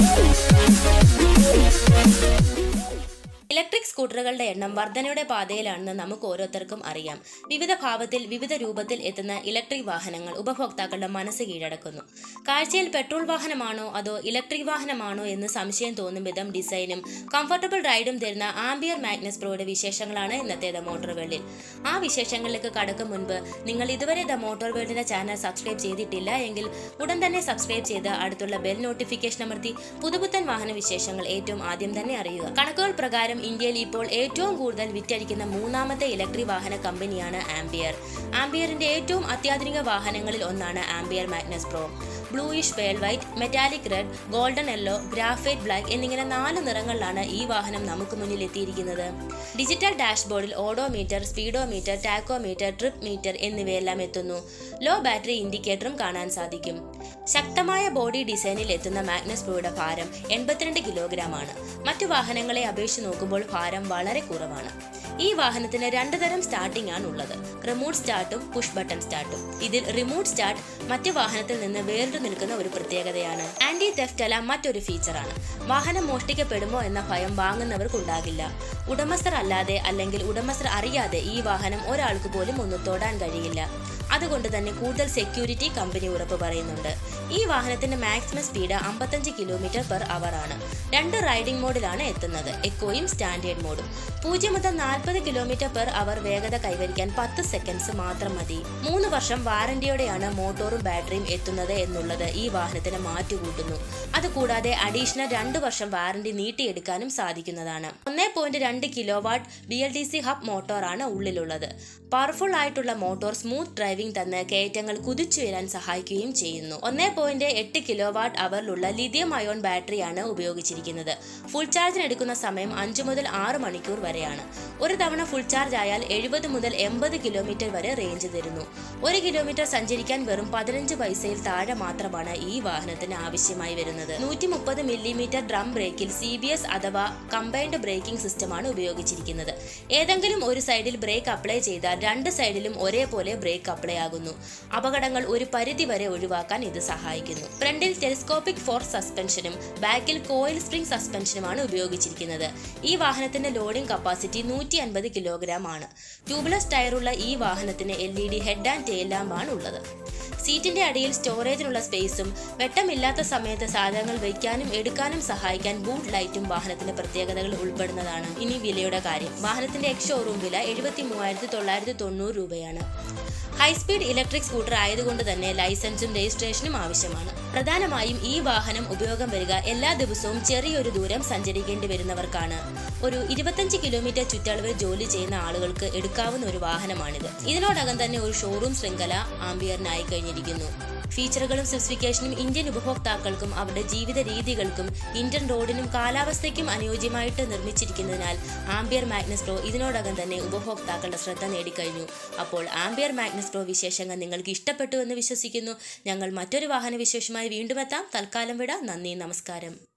electric സ്കൂട്ടറുകളുടെ എണ്ണം വർധനയുടെ പാതയിലാണെന്ന് നമുക്ക് ഓരോരുത്തർക്കും അറിയാം വിവിധ ഭാവത്തിൽ വിവിധ രൂപത്തിൽ എത്തുന്ന ഇലക്ട്രിക് വാഹനങ്ങൾ ഉപഭോക്താക്കളുടെ മനസ്സ് കീഴടക്കുന്നു കാഴ്ചയിൽ പെട്രോൾ വാഹനമാണോ അതോ ഇലക്ട്രിക് വാഹനമാണോ എന്ന് സംശയം തോന്നും വിധം ഡിസൈനും കംഫർട്ടബിൾ റൈഡും തരുന്ന ആംബിയർ മാഗ്നസ് പ്രോയുടെ വിശേഷങ്ങളാണ് ഇന്നത്തെ ദ മോട്ടോർ വേൾഡിൽ ആ വിശേഷങ്ങളിലേക്ക് കടക്കും മുൻപ് നിങ്ങൾ ഇതുവരെ ദ മോട്ടോർ വേൾഡിന്റെ ചാനൽ സബ്സ്ക്രൈബ് ചെയ്തിട്ടില്ല എങ്കിൽ ഉടൻ തന്നെ സബ്സ്ക്രൈബ് ചെയ്ത് അടുത്തുള്ള ബെൽ നോട്ടിഫിക്കേഷൻ അമർത്തി പുതുപുത്തൻ വാഹന വിശേഷങ്ങൾ ഏറ്റവും ആദ്യം തന്നെ അറിയുക കണക്കുകൾ പ്രകാരം ഇന്ത്യയിൽ ഇപ്പോൾ ഏറ്റവും കൂടുതൽ വിറ്റഴിക്കുന്ന മൂന്നാമത്തെ ഇലക്ട്രിക് വാഹന കമ്പനിയാണ് ആംബിയർ ആംബിയറിന്റെ ഏറ്റവും അത്യാധുനിക വാഹനങ്ങളിൽ ഒന്നാണ് Ampere Magnus Pro bluish pearl white metallic red golden yellow graphite black എന്നിങ്ങനെ നാല് നിറങ്ങളിലാണ് ഈ വാഹനം നമുക്ക് മുന്നിൽ എത്തിയിരിക്കുന്നത് ഡിജിറ്റൽ ഡാഷ്ബോർഡിൽ odometer speedometer tachometer trip meter എന്നിവയെല്ലാം എത്തുന്നു ലോ ബാറ്ററി ഇൻഡിക്കേറ്ററും കാണാൻ സാധിക്കും ശക്തമായ ബോഡി ഡിസൈനിൽ എത്തുന്ന മാഗ്നസ് പ്രോയുടെ ഭാരം എൺപത്തിരണ്ട് കിലോഗ്രാം ആണ് മറ്റു വാഹനങ്ങളെ അപേക്ഷിച്ച് നോക്കുമ്പോൾ ഭാരം വളരെ കുറവാണ് ഈ വാഹനത്തിന് രണ്ട് തരം സ്റ്റാർട്ടിംഗ് ആണ് ഉള്ളത് റിമോട്ട് സ്റ്റാർട്ടും പുഷ് ബട്ടൺ സ്റ്റാർട്ടും ഇതിൽ റിമോട്ട് സ്റ്റാർട്ട് മറ്റു വാഹനത്തിൽ നിന്ന് വേറിട്ട് നിൽക്കുന്ന ഒരു പ്രത്യേകതയാണ് ആന്റി തെഫ്റ്റ് അല മറ്റൊരു ഫീച്ചറാണ് വാഹനം മോഷ്ടിക്കപ്പെടുമോ എന്ന ഭയം വാങ്ങുന്നവർക്കുണ്ടാകില്ല ഉടമസ്ഥർ അല്ലാതെ അല്ലെങ്കിൽ ഉടമസ്ഥർ അറിയാതെ ഈ വാഹനം ഒരാൾക്ക് പോലും ഒന്ന് തൊടാൻ കഴിയില്ല അതുകൊണ്ട് തന്നെ കൂടുതൽ സെക്യൂരിറ്റി കമ്പനി ഉറപ്പ് പറയുന്നുണ്ട് ഈ വാഹനത്തിന്റെ മാക്സിമം സ്പീഡ് അമ്പത്തഞ്ച് കിലോമീറ്റർ പെർ അവർ ആണ് രണ്ട് റൈഡിംഗ് മോഡിലാണ് എത്തുന്നത് എക്കോയും സ്റ്റാൻഡേർഡ് മോഡും പൂജ്യം മുതൽ നാൽപ്പത് കിലോമീറ്റർ പെർ അവർ വേഗത കൈവരിക്കാൻ പത്ത് സെക്കൻഡ്സ് മാത്രം മതി മൂന്ന് വർഷം വാറന്റിയോടെയാണ് മോട്ടോറും ബാറ്ററിയും എത്തുന്നത് എന്നുള്ളത് ഈ വാഹനത്തിന് മാറ്റുകൂട്ടുന്നു അതുകൂടാതെ അഡീഷണൽ രണ്ട് വർഷം വാറന്റി നീട്ടിയെടുക്കാനും സാധിക്കുന്നതാണ് ഒന്നേ പോയിന്റ് രണ്ട് kilowatt B L D C hub മോട്ടോറാണ് ഉള്ളിലുള്ളത് പവർഫുൾ ആയിട്ടുള്ള മോട്ടോർ സ്മൂത്ത് ഡ്രൈവിംഗ് തന്ന് കയറ്റങ്ങൾ കുതിച്ചുയരാൻ സഹായിക്കുകയും ചെയ്യുന്നു ഒന്നേ പോയിന്റ് എട്ട് കിലോ വാട്ട് അവറിലുള്ള ലിഥിയം അയോൺ ബാറ്ററിയാണ് ഉപയോഗിച്ചിരിക്കുന്നത് ഫുൾ ചാർജിന് എടുക്കുന്ന സമയം അഞ്ച് മുതൽ ആറ് മണിക്കൂർ വരെയാണ് ഒരു തവണ ഫുൾ ചാർജ് ആയാൽ എഴുപത് മുതൽ എൺപത് കിലോമീറ്റർ വരെ റേഞ്ച് തരുന്നു ഒരു കിലോമീറ്റർ സഞ്ചരിക്കാൻ വെറും പതിനഞ്ച് പൈസയിൽ താഴെ മാത്രമാണ് ഈ വാഹനത്തിന് ആവശ്യമായി വരുന്നത് നൂറ്റി മുപ്പത് മില്ലിമീറ്റർ ഡ്രം ബ്രേക്കിൽ സി ബി എസ് അഥവാ കമ്പൈൻഡ് ബ്രേക്കിംഗ് സിസ്റ്റമാണ് ഉപയോഗിച്ചിരിക്കുന്നത് ഏതെങ്കിലും ഒരു സൈഡിൽ ബ്രേക്ക് അപ്ലൈ ചെയ്താൽ രണ്ട് സൈഡിലും ഒരേപോലെ ബ്രേക്ക് അപ്ലൈ ആകുന്നു അപകടങ്ങൾ ഒരു പരിധി വരെ ഒഴിവാക്കാൻ ഇത് സഹായിക്കുന്നു ഫ്രണ്ടിൽ ടെലിസ്കോപ്പിക് ഫോർസ് സസ്പെൻഷനും ബാക്കിൽ കോയിൽ സ്പ്രിംഗ് സസ്പെൻഷനുമാണ് ഉപയോഗിച്ചിരിക്കുന്നത് ഈ വാഹനത്തിന്റെ ലോഡിംഗ് കപ്പാസിറ്റി നൂറ്റി അൻപത് കിലോഗ്രാം ആണ് ട്യൂബ്ലെസ് ടയറുള്ള ഈ വാഹനത്തിന് L E D head and tail ലാമ്പാണ് ഉള്ളത് സീറ്റിന്റെ അടിയിൽ സ്റ്റോറേജിനുള്ള സ്പേസും വെട്ടമില്ലാത്ത സമയത്ത് സാധനങ്ങൾ വയ്ക്കാനും എടുക്കാനും സഹായിക്കാൻ ബൂട്ട് ലൈറ്റും വാഹനത്തിന്റെ പ്രത്യേകതകൾ ഉൾപ്പെടുന്നതാണ് ഇനി വിലയുടെ കാര്യം വാഹനത്തിന്റെ എക്സ് ഷോറൂം വില എഴുപത്തി മൂവായിരത്തി തൊള്ളായിരത്തി തൊണ്ണൂറ് രൂപയാണ് ഹൈസ്പീഡ് ഇലക്ട്രിക് സ്കൂട്ടർ ആയതുകൊണ്ട് തന്നെ ലൈസൻസും രജിസ്ട്രേഷനും ആവശ്യമാണ് പ്രധാനമായും ഈ വാഹനം ഉപയോഗം വരിക എല്ലാ ദിവസവും ചെറിയൊരു ദൂരം സഞ്ചരിക്കേണ്ടി വരുന്നവർക്കാണ് ഒരു ഇരുപത്തഞ്ച് കിലോമീറ്റർ ചുറ്റളവിൽ ജോലി ചെയ്യുന്ന ആളുകൾക്ക് എടുക്കാവുന്ന ഒരു വാഹനമാണിത് ഇതിനോടകം തന്നെ ഒരു ഷോറൂം ശൃംഖല ആംബിയറിനായി കഴിഞ്ഞിരിക്കുന്നു ഫീച്ചറുകളും സ്പെസിഫിക്കേഷനും ഇന്ത്യൻ ഉപഭോക്താക്കൾക്കും അവരുടെ ജീവിത രീതികൾക്കും ഇന്ത്യൻ റോഡിനും കാലാവസ്ഥയ്ക്കും അനുയോജ്യമായിട്ട് നിർമ്മിച്ചിരിക്കുന്നതിനാൽ ആംബിയർ മാഗ്നസ് പ്രോ ഇതിനോടകം തന്നെ ഉപഭോക്താക്കളുടെ ശ്രദ്ധ നേടിക്കഴിഞ്ഞു അപ്പോൾ ആംബിയർ മാഗ്നസ് പ്രോ വിശേഷങ്ങൾ നിങ്ങൾക്ക് ഇഷ്ടപ്പെട്ടു എന്ന് വിശ്വസിക്കുന്നു ഞങ്ങൾ മറ്റൊരു വാഹന വിശേഷമായി വീണ്ടും എത്താം തൽക്കാലം വിട നന്ദി നമസ്കാരം